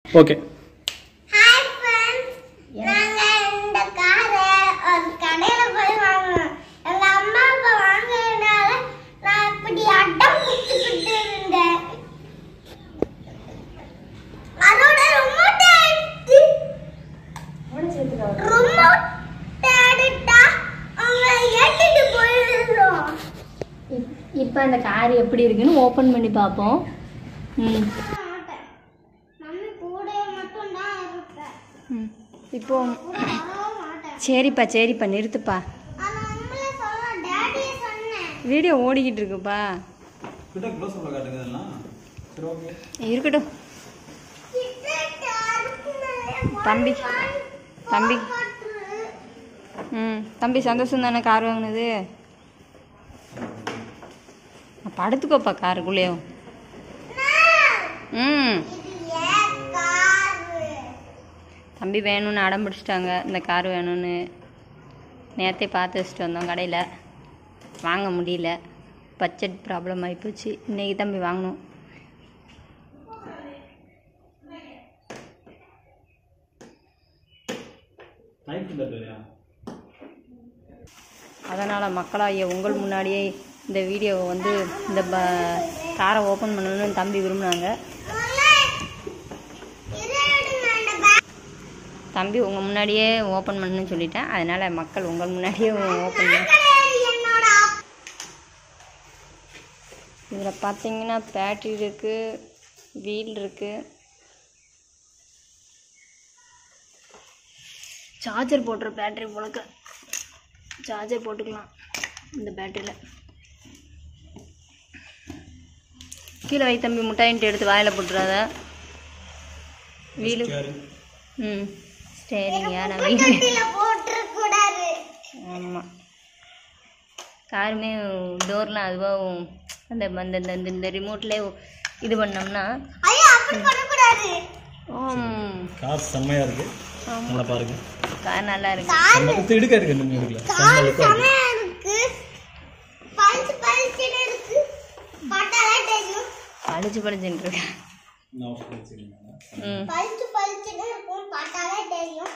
Okay hi friends நாங்க இந்த காரை ஒரு கடையில போய் வாங்கினோம் எங்க அம்மா அப்பா வாங்கினதால நான் இப்படி அடம் பிடிச்சிக்கிட்டு இருந்தேன் அதோட ரிமோட் எடுத்து ரிமோட் எடுத்தா அவங்க ஏத்திட்டு போயிடுறோம் இப்போ அந்த கார் எப்படி இருக்குன்னு ஓப்பன் பண்ணி பார்ப்போம் ம் மாட்டேன் மம்மி கூட மட்டும் தான் இருப்பேன் ம். இப்போ கூட வரவும் மாட்டேன் சரிப்பா சரிப்பா நிறுத்துப்பா ஆனா உண்மையில சொல்ல டேடியை சொன்னேன் வீடியோ ஓடிக்கிட்டு இருக்குப்பா கிட்ட க்ளோஸ் அப்ல காட்டுங்க இதெல்லாம் சரி ஓகே இருக்கட்டும் தம்பி தம்பி ம் தம்பி சந்தோஷம் தானே கார் வாங்கினது படுத்துக்கோப்பா காருக்குள்ளேயும் ம் தம்பி வேணும்னு அடம் பிடிச்சிட்டாங்க இந்த கார் வேணும்னு நேற்றே பார்த்து வச்சுட்டு வந்தோம் கடையில் வாங்க முடியல பட்ஜெட் ப்ராப்ளம் ஆகிப்போச்சு இன்றைக்கி தம்பி வாங்கணும் நைட் இல்லையா அதனால் மக்களாகிய உங்கள் முன்னாடியே இந்த வீடியோவை வந்து இந்த ப காரை ஓப்பன் பண்ணணும்னு தம்பி விரும்பினாங்க தம்பி உங்கள் முன்னாடியே ஓப்பன் பண்ணணும்னு சொல்லிட்டேன் அதனால் மக்கள் உங்கள் முன்னாடியே ஓப்பன் பண்ண இதில் பார்த்தீங்கன்னா பேட்டரி இருக்குது வீல் இருக்குது சார்ஜர் போட்டுற பேட்டரி போலக்க சார்ஜர் போட்டுக்கலாம் இந்த பேட்டரியில் கீழே வை தம்பி முட்டாயின்ட்டு எடுத்து வாயில் போட்டுறாத வீலு ம் சரிங்க நான் வீடு போட்டுறக்கூடாது ஆமாம் காருமே டோர்லாம் அதுவாக அந்த அந்த இந்த- இந்த இந்த ரிமோட்லேயே இது பண்ணோம்னா ஐயோ அப்படி பண்ணக்கூடாது ஆம், கார் செம்மையா இருக்கு நல்லா பாருங்க கார் நல்லா இருக்கு நம்ம குத்து எடுக்க இருக்கு இந்த மியூசிக்ல கால் செமையா இருக்கு பல்ஸ் பல்ஸ்னு இருக்கு பட்டாலே தெரியும் அடிச்சு படிச்சுட்டு இருக்கேன் ம் பல்ஸ் பல்ஸ்னு இருக்கும் பட்டாலே தெரியும்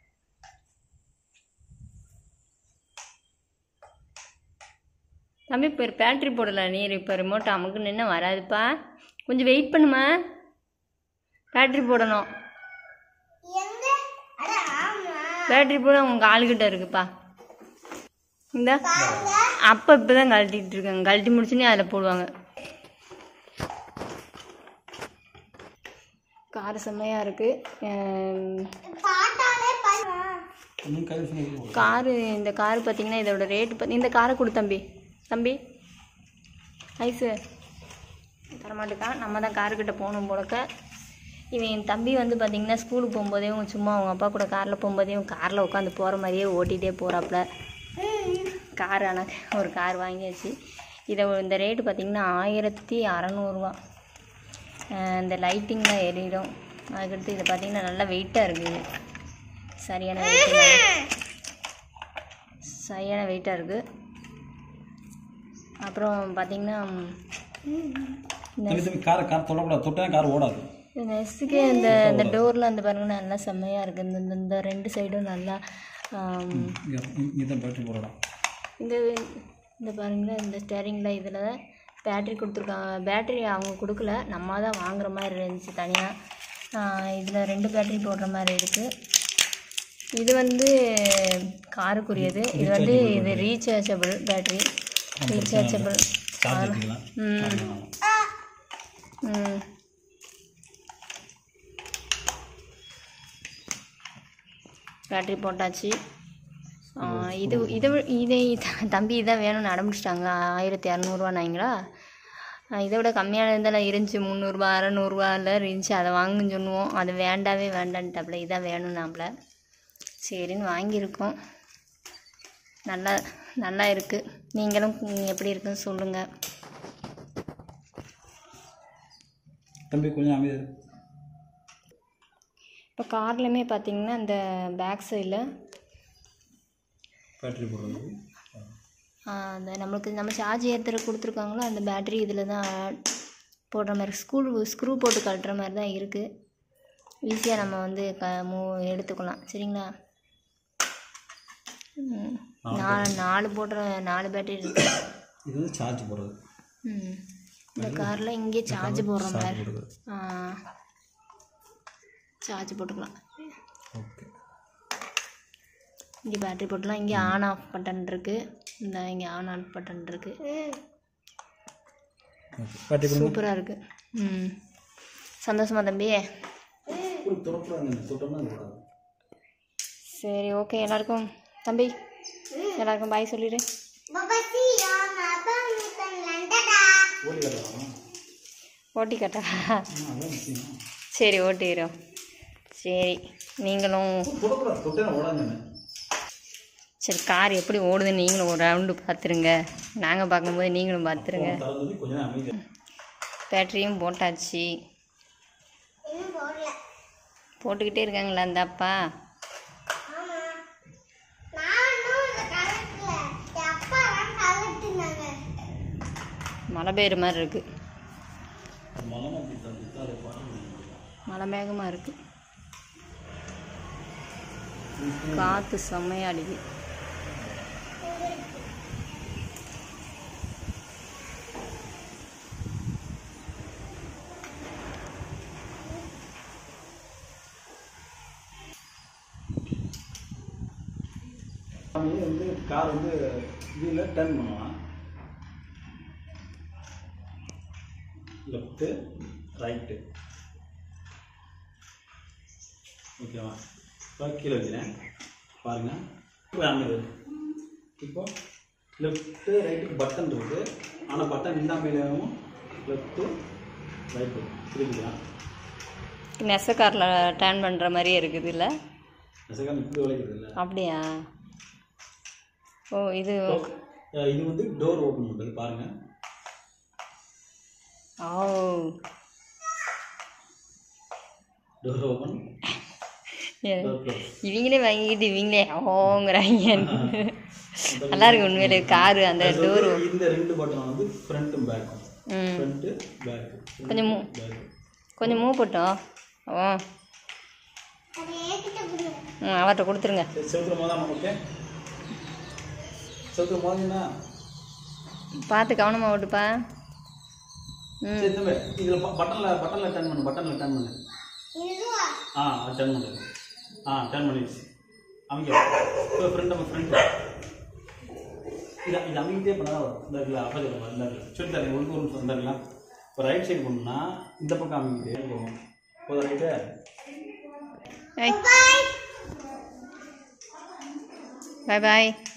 தம்பி இப்போ பேட்டரி போடல நீர் இப்போ ரிமோட் அமுக்கு நின்று வராதுப்பா கொஞ்சம் வெயிட் பண்ணுமா பேட்டரி போடணும் எங்க அட ஆமா பேட்டரி போட உங்கள் ஆளுகிட்ட இருக்குப்பா இந்த பாருங்க அப்போ இப்போ தான் கழட்டிட்டு இருக்காங்க கழட்டி முடிச்சுனே அதில் போடுவாங்க கார் செம்மையாக இருக்குது பாட்டாலே பாருங்க இன்னும் கை சொன்னது காரு இந்த கார் பார்த்தீங்கன்னா இதோட ரேட்டு பார்த்தி இந்த காரை கொடு தம்பி தம்பி ஐஸு தரமாட்டுக்கான் நம்ம தான் காருக்கிட்ட போகணும் போலக்க இவன் என் தம்பி வந்து பார்த்தீங்கன்னா ஸ்கூலுக்கு போகும்போதேவும் சும்மா அவங்க அப்பா கூட காரில் போகும்போதேவும் காரில் உட்காந்து போகிற மாதிரியே ஓட்டிகிட்டே போகிறாப்புல கார் ஆனால் ஒரு கார் வாங்கியாச்சு இதை இந்த ரேட்டு பார்த்தீங்கன்னா ஆயிரத்தி அறநூறுவா இந்த லைட்டிங்லாம் எரியிடும் அதுக்கடுத்து இதை பார்த்தீங்கன்னா நல்லா வெயிட்டாக இருக்குது இது. சரியான வெயிட் சரியான வெயிட்டாக இருக்குது அப்புறம் பார்த்தீங்கன்னா தம்பி தம்பி காரை கார் தொடக்கூடாது தொட்டா கார் ஓடாது இந்த நெஸ்ட்டுக்கு இந்த இந்த டோரில் அந்த பாருங்க நல்லா செம்மையாக இருக்குது இந்த இந்த- இந்த ரெண்டு சைடும் நல்லா ஆம், இங்கே தான் பேட்டரி போடலாம் இந்த இந்த பாருங்களேன் இந்த ஸ்டேரிங்கில் இதில் பேட்டரி கொடுத்துருக்காங்க பேட்டரி அவங்க கொடுக்கல நம்ம தான் வாங்குற மாதிரி இருந்துச்சு தனியாக இதில் ரெண்டு பேட்டரி போடுற மாதிரி இருக்குது இது வந்து காருக்குரியது இது வந்து இது ரீசார்ஜபிள் பேட்டரி ரீசார்ஜபிள் சார்ஜ் எடுத்துக்கலாம் ம் ம் பேட்டரி போட்டாச்சு ஆ, இது இதை வி- இதை த- தம்பி இதான் வேணும்னு அடம்பிச்சிட்டாங்க ஆயிரத்தி இரநூறுவானாங்களா இதை விட கம்மியான இதெல்லாம் இருந்துச்சு முந்நூறுரூவா அறநூறுவால இருந்துச்சு அதை வாங்குன்னு சொல்லுவோம் அது வேண்டாவே வேண்டான்ட்டாப்புல இதான் வேணும் நாம்ல சரின்னு வாங்கியிருக்கோம் நல்லா நல்லா இருக்குது நீங்களும் எப்படி இருக்குன்னு சொல்லுங்கள் தம்பி கொஞ்சம் அமைதி இரு. இப்போ கார்லையுமே பார்த்தீங்கன்னா இந்த பேக் சைடில் பேட்டரி போடுறது அந்த நம்மளுக்கு நம்ம சார்ஜ் ஏற்றுற கொடுத்துருக்காங்களோ அந்த பேட்டரி இதில் தான் போடுற மாதிரி ஸ்க்ரூ ஸ்க்ரூ போட்டு கழட்டுற மாதிரி தான் இருக்குது ஈஸியாக நம்ம வந்து க மூ எடுத்துக்கலாம் சரிங்களா ம். நாலு நாலு போடுற நாலு பேட்டரி இருக்கு இது வந்து சார்ஜ் போடுறது ம் இந்த காரில் இங்கே சார்ஜ் போடுற மாதிரி போடுறது சார்ஜ் போட்டுக்கலாம் ஓகே இங்கே பேட்டரி போட்டுலாம் இங்கே ஆன் ஆஃப் பட்டன் இருக்குது இந்த இங்கே ஆன் ஆஃப் பட்டன் இருக்குது ஓகே பாட்டி கொடுங்க சூப்பராக இருக்குது ம் சந்தோஷமா தம்பி துறப்புறாங்க தொட்டோம்னா அது வராது. சரி ஓகே எல்லாருக்கும் தம்பி எல்லாருக்கும் பாய் சொல்லிடு பபசி யோன் அப்பா மித்தன் லண்டடா ஓடி வரலாம் ஓட்டி கட்டா அதான் முக்கியம் சரி ஓட்டிடுறோம் சரி நீங்களும் தொடக்கூடாது தொட்டேன் ஓடாதுன்னு சரி கார் எப்படி ஓடுதுன்னு நீங்களும் ஒரு ரவுண்டு பார்த்துருங்க நாங்கள் பார்க்கும்போது நீங்களும் பார்த்துருங்க திறந்தது கொஞ்ச நேரம் அமைதியாக பேட்டரியும் போட்டாச்சு இன்னும் போடல போட்டுக்கிட்டே இருக்காங்களா அந்த அப்பா ஆமா நானும் இந்த கலெக்டர்ல என் அப்பா தான் கலெக்டர்னாங்க மழை பெய்யுற மாதிரி இருக்குது மலம் அப்படி தான் அதை பாருங்க மழை மேகமாக இருக்குது காற்று செம்மையா அடிக்குது சாமி வந்து கார் வந்து இதில் டர்ன் பண்ணுவான் லெஃப்ட்டு ரைட்டு ஓகேவா இப்போ கீழே வைக்கிறேன் பாருங்கள் இப்போ அமைது இப்போ லெஃப்ட்டு ரைட்டுக்கு பட்டன் இருக்குது ஆனால் பட்டன் இல்லாமலும் லெஃப்ட்டு ரைட்டு புரியுதுங்களா நெச காரில் டர்ன் பண்ணுற மாதிரியே இருக்குது இல்லை செகண்ட் இப்படி உழைக்கிறது இல்லை அப்படியா ஓ இது இது வந்து டோர் ஓப்பன் பண்ணுறது பாருங்கள் oh door open door close இவங்களே வாங்கிக்கிட்டு இவங்களே ஓங்கிறாங்க நல்லா இருக்கு உண்மையிலே காரு அந்த அது டோர் வந்து இந்த ரெண்டு பட்டன் வந்து ஃப்ரண்ட்டும் பேக்கும் ம் ஃப்ரண்ட்டு பேக்கு கொஞ்சம் மூ- பேக்கு கொஞ்சம் மூவ் போட்டோம் ஓ அது ஏகிட்ட புரியும் ம் அவர்கிட்ட கொடுத்துருங்க சரி செவுத்துல மோதாம ஓகே செவுத்துல மோதினா பார்த்து கவனமாக ஓட்டுப்பா ம் சரி தம்பி இதில் பட்டனில் பட்டனில் டர்ன் பண்ணு பட்டனில் டர்ன் பண்ணு இதுவா ஆ அது டர்ன் பண்ணு ஆ டர்ன் பண்ணிடுச்சு அமைக்க இப்போ ஃப்ரெண்ட் நம்ம ஃப்ரெண்ட் இது இது அமைக்கிட்டே பண்ணால் வரும் இந்த இருக்குல்ல அப்போ இந்த இருக்குல்ல சொல்லி தரேன் ஒன்று ஒரு நிமிஷம் இருக்கலாம் இப்போ ரைட் சைடு பண்ணணும்னா இந்த பக்கம் அமைக்கிட்டே போகும் போதும் ரைட்டு ஏய் பாய் பாய் பாய்